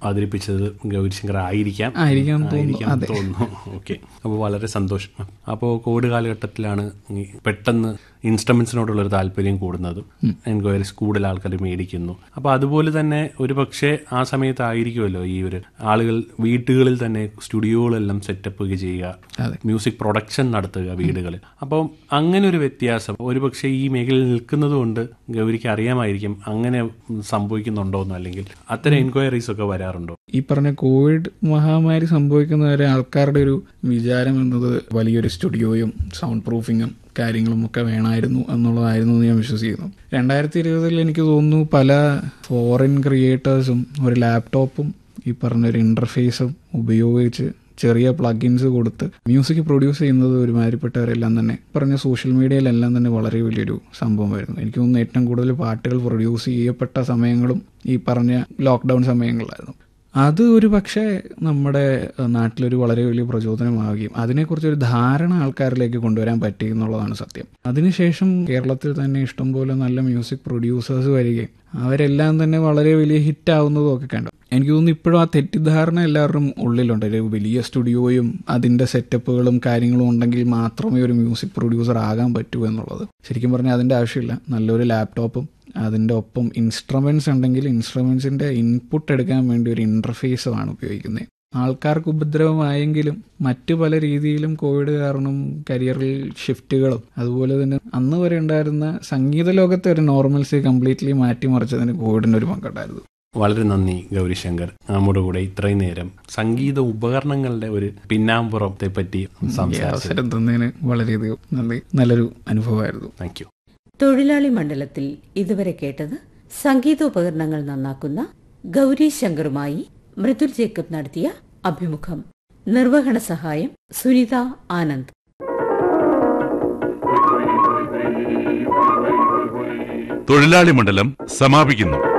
അവതരിപ്പിച്ചത് ഗൗരിശങ്കർ ആയിരിക്കാം ആയിരിക്കാം തോന്നുന്നു. ആയിരിക്കാം അതെ. തോന്നുന്നു ഓക്കെ അപ്പോൾ വളരെ സന്തോഷം അപ്പോൾ കോവിഡ് കാലഘട്ടത്തിലാണ് ഈ പെട്ടെന്ന് ഇൻസ്ട്രുമെന്റ്സിനോടുള്ള ഒരു താല്പര്യം കൂടുന്നതും എൻക്വയറീസ് കൂടുതൽ ആൾക്കാർ മേടിക്കുന്നു അപ്പോൾ അതുപോലെ തന്നെ ഒരു പക്ഷേ ആ സമയത്തായിരിക്കുമല്ലോ ഈ ഒരു ആളുകൾ വീട്ടുകളിൽ തന്നെ സ്റ്റുഡിയോകളെല്ലാം സെറ്റപ്പ് ചെയ്യുക അതെ. മ്യൂസിക് പ്രൊഡക്ഷൻ നടത്തുക വീടുകളിൽ അപ്പം അങ്ങനെ ഒരു വ്യത്യാസം ഒരുപക്ഷെ ഈ മേഖലയിൽ നിൽക്കുന്നത് കൊണ്ട് ഗൗരിക്ക് അറിയാമായിരിക്കും അങ്ങനെ സംഭവിക്കുന്നുണ്ടോ എന്ന് അല്ലെങ്കിൽ അത്തരം എൻക്വയറീസ് ഒക്കെ വരാറുണ്ടോ ഈ പറഞ്ഞ കോവിഡ് മഹാമാരി സംഭവിക്കുന്നവരെ ആൾക്കാരുടെ ഒരു വിചാരം എന്നത് വലിയൊരു സ്റ്റുഡിയോയും സൗണ്ട് പ്രൂഫിങ്ങും കാര്യങ്ങളും ഒക്കെ വേണമായിരുന്നു എന്നുള്ളതായിരുന്നു എന്ന് ഞാൻ വിശ്വസിക്കുന്നു രണ്ടായിരത്തി ഇരുപതിൽ എനിക്ക് തോന്നുന്നു പല ഫോറിൻ ക്രിയേറ്റേഴ്സും ഒരു ലാപ്ടോപ്പും ഈ പറഞ്ഞൊരു ഇന്റർഫേസും ഉപയോഗിച്ച് ചെറിയ പ്ലഗിൻസ് കൊടുത്ത് മ്യൂസിക് പ്രൊഡ്യൂസ് ചെയ്യുന്നത് ഒരുമാതിരിപ്പെട്ടവരെല്ലാം തന്നെ പറഞ്ഞ സോഷ്യൽ മീഡിയയിലെല്ലാം തന്നെ വളരെ വലിയൊരു സംഭവമായിരുന്നു എനിക്ക് തോന്നുന്നു ഏറ്റവും കൂടുതൽ പാട്ടുകൾ പ്രൊഡ്യൂസ് ചെയ്യപ്പെട്ട സമയങ്ങളും ഈ പറഞ്ഞ ലോക്ക്ഡൗൺ സമയങ്ങളിലായിരുന്നു അത് ഒരു പക്ഷേ നമ്മുടെ ഏഹ്, നാട്ടിലൊരു വളരെ വലിയ പ്രചോദനമാവുകയും അതിനെക്കുറിച്ചൊരു ധാരണ ആൾക്കാരിലേക്ക് കൊണ്ടുവരാൻ പറ്റി എന്നുള്ളതാണ് സത്യം അതിനുശേഷം കേരളത്തിൽ തന്നെ ഇഷ്ടംപോലെ നല്ല മ്യൂസിക് പ്രൊഡ്യൂസേഴ്സ് വരികയും അവരെല്ലാം തന്നെ വളരെ വലിയ ഹിറ്റ് ആവുന്നതും ഒക്കെ കണ്ടു എനിക്ക് തോന്നുന്നു ഇപ്പോഴും ആ തെറ്റിദ്ധാരണ എല്ലാവരുടെയും ഉള്ളിലുണ്ട് ഒരു വലിയ സ്റ്റുഡിയോയും അതിൻ്റെ സെറ്റപ്പുകളും കാര്യങ്ങളും ഉണ്ടെങ്കിൽ മാത്രമേ ഒരു മ്യൂസിക് പ്രൊഡ്യൂസർ ആകാൻ പറ്റൂ എന്നുള്ളത് ശരിക്കും പറഞ്ഞാൽ അതിൻ്റെ ആവശ്യമില്ല നല്ലൊരു ലാപ്ടോപ്പും അതിൻ്റെ ഒപ്പം ഇൻസ്ട്രുമെൻറ്റ്സ് ഉണ്ടെങ്കിൽ ഇൻസ്ട്രുമെൻസിൻ്റെ ഇൻപുട്ട് എടുക്കാൻ വേണ്ടി ഒരു ഇൻ്റർഫേസുമാണ് ഉപയോഗിക്കുന്നത് ആൾക്കാർക്ക് ഉപദ്രവമായെങ്കിലും മറ്റു പല രീതിയിലും കോവിഡ് കാരണം കരിയറിൽ ഷിഫ്റ്റുകളും അതുപോലെ തന്നെ അന്ന് വരെ ഉണ്ടായിരുന്ന സംഗീത ലോകത്തെ ഒരു നോർമൽസി കംപ്ലീറ്റ്ലി മാറ്റിമറിച്ചതിന് കോവിഡിൻ്റെ ഒരു പങ്കുണ്ടായിരുന്നു വളരെ നന്ദി ഗൗരിശങ്കർ നമ്മുടെ കൂടെ ഇത്രയും നേരം സംഗീത ഉപകരണങ്ങളുടെ ഒരു പിന്നാമ്പുറത്തെ പറ്റി ഈ സംസാരിച്ചത് അവസരം തന്നതിന് വളരെയധികം നന്ദി നല്ലൊരു അനുഭവമായിരുന്നു താങ്ക് യു തൊഴിലാളി മണ്ഡലത്തിൽ ഇതുവരെ കേട്ടത് സംഗീതോപകരണങ്ങൾ നന്നാക്കുന്ന ഗൗരി ശങ്കറുമായി മൃദുൽ ജേക്കബ് നടത്തിയ അഭിമുഖം നിർവഹണ സഹായം സുനിത ആനന്ദ് തൊഴിലാളി മണ്ഡലം സമാപിക്കുന്നു